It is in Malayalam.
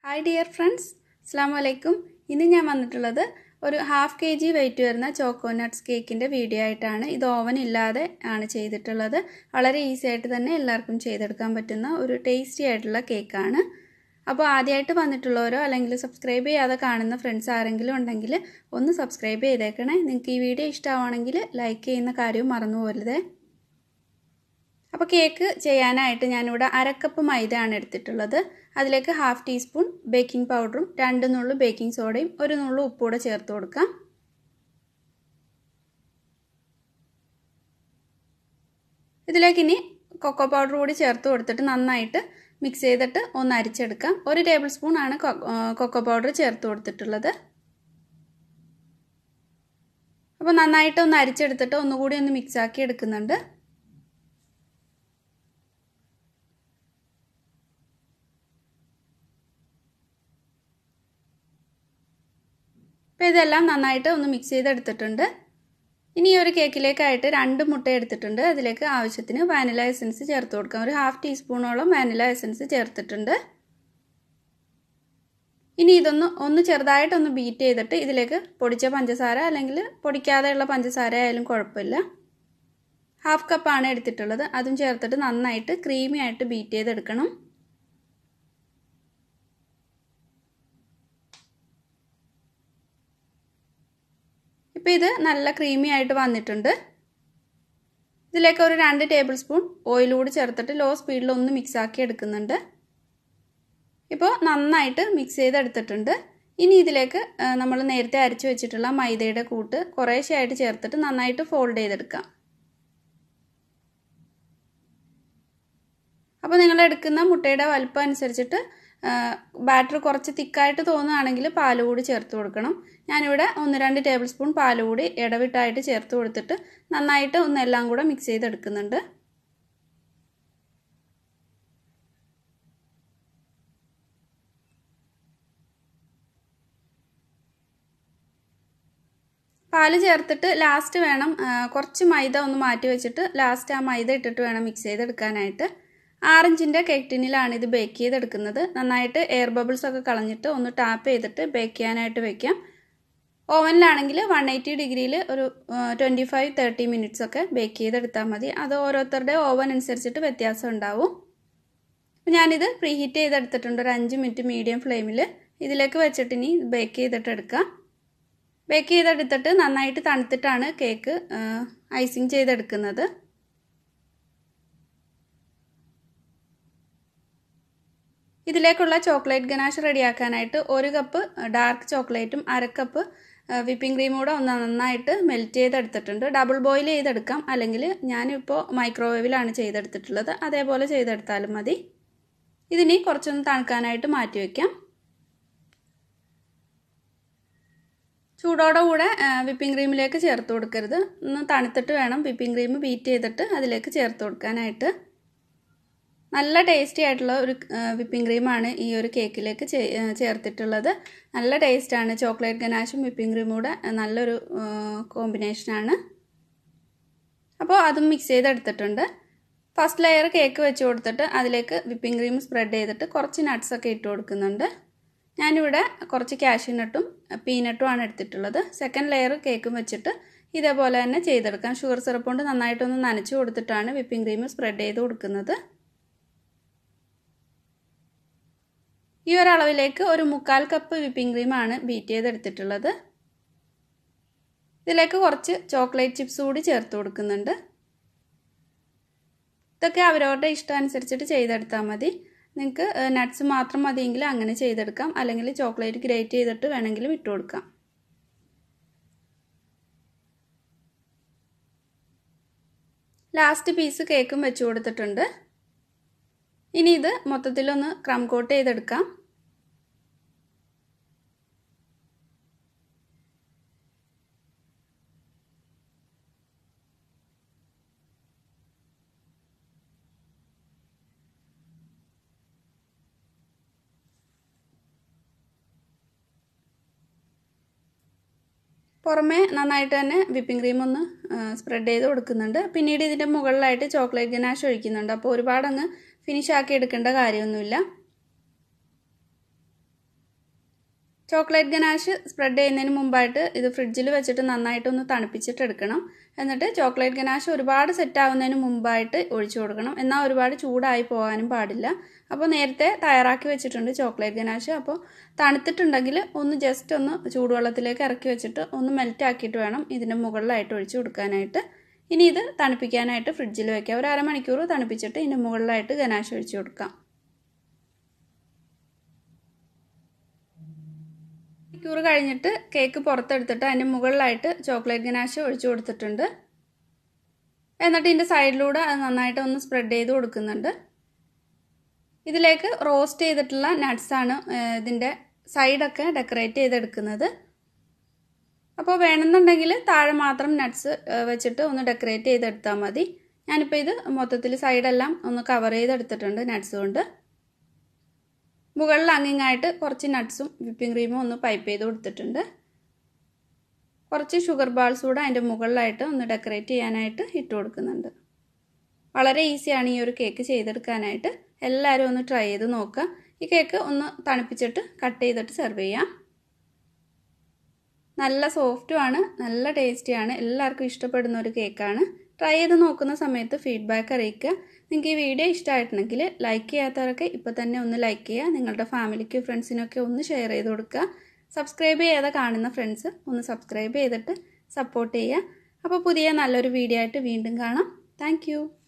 ഹായ് ഡിയർ ഫ്രണ്ട്സ് അസ്സാം വലൈക്കും ഇന്ന് ഞാൻ വന്നിട്ടുള്ളത് ഒരു ഹാഫ് കെ ജി വെയിറ്റ് വരുന്ന ചോക്കോനട്ട്സ് കേക്കിൻ്റെ വീഡിയോ ആയിട്ടാണ് ഇത് ഓവൻ ഇല്ലാതെ ആണ് ചെയ്തിട്ടുള്ളത് വളരെ ഈസി ആയിട്ട് തന്നെ എല്ലാവർക്കും ചെയ്തെടുക്കാൻ പറ്റുന്ന ഒരു ടേസ്റ്റി ആയിട്ടുള്ള കേക്കാണ് അപ്പോൾ ആദ്യമായിട്ട് വന്നിട്ടുള്ളവരോ അല്ലെങ്കിൽ സബ്സ്ക്രൈബ് ചെയ്യാതെ കാണുന്ന ഫ്രണ്ട്സ് ആരെങ്കിലും ഉണ്ടെങ്കിൽ ഒന്ന് സബ്സ്ക്രൈബ് ചെയ്തേക്കണേ നിങ്ങൾക്ക് ഈ വീഡിയോ ഇഷ്ടമാണെങ്കിൽ ലൈക്ക് ചെയ്യുന്ന കാര്യവും മറന്നു പോരുതേ അപ്പോൾ കേക്ക് ചെയ്യാനായിട്ട് ഞാനിവിടെ അരക്കപ്പ് മൈദയാണ് എടുത്തിട്ടുള്ളത് അതിലേക്ക് ഹാഫ് ടീസ്പൂൺ ബേക്കിംഗ് പൗഡറും രണ്ട് നുള്ളു ബേക്കിംഗ് സോഡയും ഒരു നുള്ളു ഉപ്പൂടെ ചേർത്ത് കൊടുക്കാം ഇതിലേക്ക് ഇനി കൊക്കോ പൗഡർ കൂടി ചേർത്ത് കൊടുത്തിട്ട് നന്നായിട്ട് മിക്സ് ചെയ്തിട്ട് ഒന്ന് അരിച്ചെടുക്കാം ഒരു ടേബിൾ സ്പൂൺ ആണ് കൊക്കോ പൗഡർ ചേർത്ത് കൊടുത്തിട്ടുള്ളത് അപ്പോൾ നന്നായിട്ട് ഒന്ന് അരിച്ചെടുത്തിട്ട് ഒന്നുകൂടി ഒന്ന് മിക്സ് ആക്കി എടുക്കുന്നുണ്ട് അപ്പോൾ ഇതെല്ലാം നന്നായിട്ട് ഒന്ന് മിക്സ് ചെയ്തെടുത്തിട്ടുണ്ട് ഇനി ഈ ഒരു കേക്കിലേക്കായിട്ട് രണ്ട് മുട്ട എടുത്തിട്ടുണ്ട് അതിലേക്ക് ആവശ്യത്തിന് വാനില എസൻസ് ചേർത്ത് കൊടുക്കാം ഒരു ഹാഫ് ടീസ്പൂണോളം വാനില എസൻസ് ചേർത്തിട്ടുണ്ട് ഇനി ഇതൊന്ന് ഒന്ന് ചെറുതായിട്ടൊന്ന് ബീറ്റ് ചെയ്തിട്ട് ഇതിലേക്ക് പൊടിച്ച പഞ്ചസാര അല്ലെങ്കിൽ പൊടിക്കാതെയുള്ള പഞ്ചസാര ആയാലും കുഴപ്പമില്ല ഹാഫ് കപ്പാണ് എടുത്തിട്ടുള്ളത് അതും ചേർത്തിട്ട് നന്നായിട്ട് ക്രീമി ആയിട്ട് ബീറ്റ് ചെയ്തെടുക്കണം ഇപ്പോൾ ഇത് നല്ല ക്രീമി ആയിട്ട് വന്നിട്ടുണ്ട് ഇതിലേക്ക് ഒരു രണ്ട് ടേബിൾ സ്പൂൺ ഓയിൽ കൂടി ചേർത്തിട്ട് ലോ സ്പീഡിൽ ഒന്ന് മിക്സ് ആക്കി എടുക്കുന്നുണ്ട് ഇപ്പോൾ നന്നായിട്ട് മിക്സ് ചെയ്തെടുത്തിട്ടുണ്ട് ഇനി ഇതിലേക്ക് നമ്മൾ നേരത്തെ അരച്ച് വെച്ചിട്ടുള്ള മൈദയുടെ കൂട്ട് കുറേശ്ശെയായിട്ട് ചേർത്തിട്ട് നന്നായിട്ട് ഫോൾഡ് ചെയ്തെടുക്കാം അപ്പോൾ നിങ്ങൾ എടുക്കുന്ന മുട്ടയുടെ വലുപ്പം അനുസരിച്ചിട്ട് ബാറ്റർ കുറച്ച് തിക്കായിട്ട് തോന്നുകയാണെങ്കിൽ പാൽ കൂടി ചേർത്ത് കൊടുക്കണം ഞാനിവിടെ ഒന്ന് രണ്ട് ടേബിൾ സ്പൂൺ പാൽ കൂടി ഇടവിട്ടായിട്ട് ചേർത്ത് കൊടുത്തിട്ട് നന്നായിട്ട് ഒന്നെല്ലാം കൂടെ മിക്സ് ചെയ്തെടുക്കുന്നുണ്ട് പാല് ചേർത്തിട്ട് ലാസ്റ്റ് വേണം കുറച്ച് മൈദ ഒന്ന് മാറ്റി വെച്ചിട്ട് ലാസ്റ്റ് ആ മൈദ ഇട്ടിട്ട് വേണം മിക്സ് ചെയ്തെടുക്കാനായിട്ട് ആറിഞ്ചിൻ്റെ കേക്ക് ടിന്നിലാണ് ഇത് ബേക്ക് ചെയ്തെടുക്കുന്നത് നന്നായിട്ട് എയർ ബബിൾസ് ഒക്കെ കളഞ്ഞിട്ട് ഒന്ന് ടാപ്പ് ചെയ്തിട്ട് ബേക്ക് ചെയ്യാനായിട്ട് വെക്കാം ഓവനിലാണെങ്കിൽ വൺ എയ്റ്റി ഡിഗ്രിയിൽ ഒരു ട്വൻറ്റി ഫൈവ് തേർട്ടി മിനിറ്റ്സ് ഒക്കെ ബേക്ക് ചെയ്തെടുത്താൽ മതി അത് ഓരോരുത്തരുടെ ഓവൻ അനുസരിച്ചിട്ട് വ്യത്യാസം ഉണ്ടാവും ഞാനിത് പ്രീ ഹീറ്റ് ചെയ്തെടുത്തിട്ടുണ്ട് ഒരു അഞ്ച് മിനിറ്റ് മീഡിയം ഫ്ലെയിമിൽ ഇതിലേക്ക് വെച്ചിട്ട് ഇനി ബേക്ക് ചെയ്തിട്ട് എടുക്കാം ബേക്ക് ചെയ്തെടുത്തിട്ട് നന്നായിട്ട് തണുത്തിട്ടാണ് കേക്ക് ഐസിങ് ചെയ്തെടുക്കുന്നത് ഇതിലേക്കുള്ള ചോക്ലേറ്റ് ഗനാഷ് റെഡിയാക്കാനായിട്ട് ഒരു കപ്പ് ഡാർക്ക് ചോക്ലേറ്റും അര കപ്പ് വിപ്പിംഗ് ക്രീമും കൂടെ ഒന്ന് നന്നായിട്ട് മെൽറ്റ് ചെയ്തെടുത്തിട്ടുണ്ട് ഡബിൾ ബോയിൽ ചെയ്തെടുക്കാം അല്ലെങ്കിൽ ഞാനിപ്പോൾ മൈക്രോവേവിലാണ് ചെയ്തെടുത്തിട്ടുള്ളത് അതേപോലെ ചെയ്തെടുത്താലും മതി ഇതിനി കുറച്ചൊന്ന് തണുക്കാനായിട്ട് മാറ്റി വയ്ക്കാം ചൂടോടെ കൂടെ വിപ്പിംഗ് ക്രീമിലേക്ക് ചേർത്ത് കൊടുക്കരുത് ഒന്ന് തണുത്തിട്ട് വേണം വിപ്പിംഗ് ക്രീം ബീറ്റ് ചെയ്തിട്ട് അതിലേക്ക് ചേർത്ത് കൊടുക്കാനായിട്ട് നല്ല ടേസ്റ്റി ആയിട്ടുള്ള ഒരു വിപ്പിംഗ് ക്രീമാണ് ഈ ഒരു കേക്കിലേക്ക് ചേർത്തിട്ടുള്ളത് നല്ല ടേസ്റ്റാണ് ചോക്ലേറ്റ് ഗനാഷും വിപ്പിംഗ് ക്രീമും കൂടെ നല്ലൊരു കോമ്പിനേഷനാണ് അപ്പോൾ അതും മിക്സ് ചെയ്തെടുത്തിട്ടുണ്ട് ഫസ്റ്റ് ലെയർ കേക്ക് വെച്ച് കൊടുത്തിട്ട് അതിലേക്ക് വിപ്പിംഗ് ക്രീം സ്പ്രെഡ് ചെയ്തിട്ട് കുറച്ച് നട്ട്സൊക്കെ ഇട്ട് കൊടുക്കുന്നുണ്ട് ഞാനിവിടെ കുറച്ച് കാഷ്യൂ നട്ടും പീനട്ടും ആണ് എടുത്തിട്ടുള്ളത് സെക്കൻഡ് ലെയർ കേക്കും വെച്ചിട്ട് ഇതേപോലെ തന്നെ ചെയ്തെടുക്കാം ഷുഗർ സിറപ്പ് കൊണ്ട് നന്നായിട്ടൊന്ന് നനച്ച് കൊടുത്തിട്ടാണ് വിപ്പിംഗ് ക്രീം സ്പ്രെഡ് ചെയ്ത് കൊടുക്കുന്നത് ഈ ഒരളവിലേക്ക് ഒരു മുക്കാൽ കപ്പ് വിപ്പിംഗ് ക്രീമാണ് ബീറ്റ് ചെയ്തെടുത്തിട്ടുള്ളത് ഇതിലേക്ക് കുറച്ച് ചോക്ലേറ്റ് ചിപ്സ് കൂടി ചേർത്ത് കൊടുക്കുന്നുണ്ട് ഇതൊക്കെ അവരവരുടെ ഇഷ്ടം അനുസരിച്ചിട്ട് ചെയ്തെടുത്താൽ മതി നിങ്ങൾക്ക് നട്ട്സ് മാത്രം മതിയെങ്കിൽ അങ്ങനെ ചെയ്തെടുക്കാം അല്ലെങ്കിൽ ചോക്ലേറ്റ് ഗ്രേറ്റ് ചെയ്തിട്ട് വേണമെങ്കിലും ഇട്ട് കൊടുക്കാം ലാസ്റ്റ് പീസ് കേക്കും വെച്ച് കൊടുത്തിട്ടുണ്ട് ഇനി ഇത് മൊത്തത്തിലൊന്ന് ക്രം കോട്ട് ചെയ്തെടുക്കാം പുറമേ നന്നായിട്ട് തന്നെ വിപ്പിംഗ് ക്രീം ഒന്ന് സ്പ്രെഡ് ചെയ്ത് കൊടുക്കുന്നുണ്ട് പിന്നീട് ഇതിൻ്റെ മുകളിലായിട്ട് ചോക്ലേറ്റ് ഗനാഷ് ഒഴിക്കുന്നുണ്ട് അപ്പോൾ ഒരുപാട് അങ്ങ് ഫിനിഷ് ആക്കി എടുക്കേണ്ട കാര്യമൊന്നുമില്ല ചോക്ലേറ്റ് ഗനാഷ് സ്പ്രെഡ് ചെയ്യുന്നതിന് മുമ്പായിട്ട് ഇത് ഫ്രിഡ്ജിൽ വെച്ചിട്ട് നന്നായിട്ടൊന്ന് തണുപ്പിച്ചിട്ട് എടുക്കണം എന്നിട്ട് ചോക്ലേറ്റ് ഗനാഷ് ഒരുപാട് സെറ്റ് ആവുന്നതിന് മുമ്പായിട്ട് ഒഴിച്ചു കൊടുക്കണം എന്നാൽ ഒരുപാട് ചൂടായി പോകാനും പാടില്ല അപ്പോൾ നേരത്തെ തയ്യാറാക്കി വെച്ചിട്ടുണ്ട് ചോക്ലേറ്റ് ഗനാഷ് അപ്പോൾ തണുത്തിട്ടുണ്ടെങ്കിൽ ഒന്ന് ജസ്റ്റ് ഒന്ന് ചൂടുവെള്ളത്തിലേക്ക് ഇറക്കി വെച്ചിട്ട് ഒന്ന് മെൽറ്റ് ആക്കിയിട്ട് വേണം ഇതിൻ്റെ മുകളിലായിട്ട് ഒഴിച്ചു കൊടുക്കാനായിട്ട് ഇനി ഇത് തണുപ്പിക്കാനായിട്ട് ഫ്രിഡ്ജിൽ വെക്കാം ഒരു അരമണിക്കൂർ തണുപ്പിച്ചിട്ട് ഇതിൻ്റെ മുകളിലായിട്ട് ഗനാഷ് ഒഴിച്ചു കൊടുക്കാം മണിക്കൂർ കഴിഞ്ഞിട്ട് കേക്ക് പുറത്തെടുത്തിട്ട് അതിൻ്റെ മുകളിലായിട്ട് ചോക്ലേറ്റ് ഗനാഷ് ഒഴിച്ചു കൊടുത്തിട്ടുണ്ട് എന്നിട്ട് ഇതിൻ്റെ സൈഡിലൂടെ അത് നന്നായിട്ട് ഒന്ന് സ്പ്രെഡ് ചെയ്ത് കൊടുക്കുന്നുണ്ട് ഇതിലേക്ക് റോസ്റ്റ് ചെയ്തിട്ടുള്ള നട്ട്സാണ് ഇതിൻ്റെ സൈഡൊക്കെ ഡെക്കറേറ്റ് ചെയ്തെടുക്കുന്നത് അപ്പോൾ വേണമെന്നുണ്ടെങ്കിൽ താഴെ മാത്രം നട്ട്സ് വെച്ചിട്ട് ഒന്ന് ഡെക്കറേറ്റ് ചെയ്തെടുത്താൽ മതി ഞാനിപ്പോൾ ഇത് മൊത്തത്തിൽ സൈഡെല്ലാം ഒന്ന് കവർ ചെയ്തെടുത്തിട്ടുണ്ട് നട്ട്സ് കൊണ്ട് മുകളിൽ അങ്ങിങ്ങായിട്ട് കുറച്ച് നട്ട്സും വിപ്പിംഗ് ക്രീമും ഒന്ന് പൈപ്പ് ചെയ്ത് കൊടുത്തിട്ടുണ്ട് കുറച്ച് ഷുഗർ ബാൾസ് കൂടെ അതിൻ്റെ മുകളിലായിട്ട് ഒന്ന് ഡെക്കറേറ്റ് ചെയ്യാനായിട്ട് ഇട്ട് കൊടുക്കുന്നുണ്ട് വളരെ ഈസിയാണ് ഈ ഒരു കേക്ക് ചെയ്തെടുക്കാനായിട്ട് എല്ലാവരും ഒന്ന് ട്രൈ ചെയ്ത് നോക്കുക ഈ കേക്ക് ഒന്ന് തണുപ്പിച്ചിട്ട് കട്ട് ചെയ്തിട്ട് സെർവ് ചെയ്യാം നല്ല സോഫ്റ്റുമാണ് നല്ല ടേസ്റ്റിയാണ് എല്ലാവർക്കും ഇഷ്ടപ്പെടുന്ന ഒരു കേക്കാണ് ട്രൈ ചെയ്ത് നോക്കുന്ന സമയത്ത് ഫീഡ്ബാക്ക് അറിയിക്കുക നിങ്ങൾക്ക് ഈ വീഡിയോ ഇഷ്ടമായിട്ടുണ്ടെങ്കിൽ ലൈക്ക് ചെയ്യാത്തവരൊക്കെ ഇപ്പോൾ തന്നെ ഒന്ന് ലൈക്ക് ചെയ്യുക നിങ്ങളുടെ ഫാമിലിക്കും ഫ്രണ്ട്സിനൊക്കെ ഒന്ന് ഷെയർ ചെയ്ത് കൊടുക്കുക സബ്സ്ക്രൈബ് ചെയ്യാതെ കാണുന്ന ഫ്രണ്ട്സ് ഒന്ന് സബ്സ്ക്രൈബ് ചെയ്തിട്ട് സപ്പോർട്ട് ചെയ്യുക അപ്പോൾ പുതിയ നല്ലൊരു വീഡിയോ ആയിട്ട് വീണ്ടും കാണാം താങ്ക്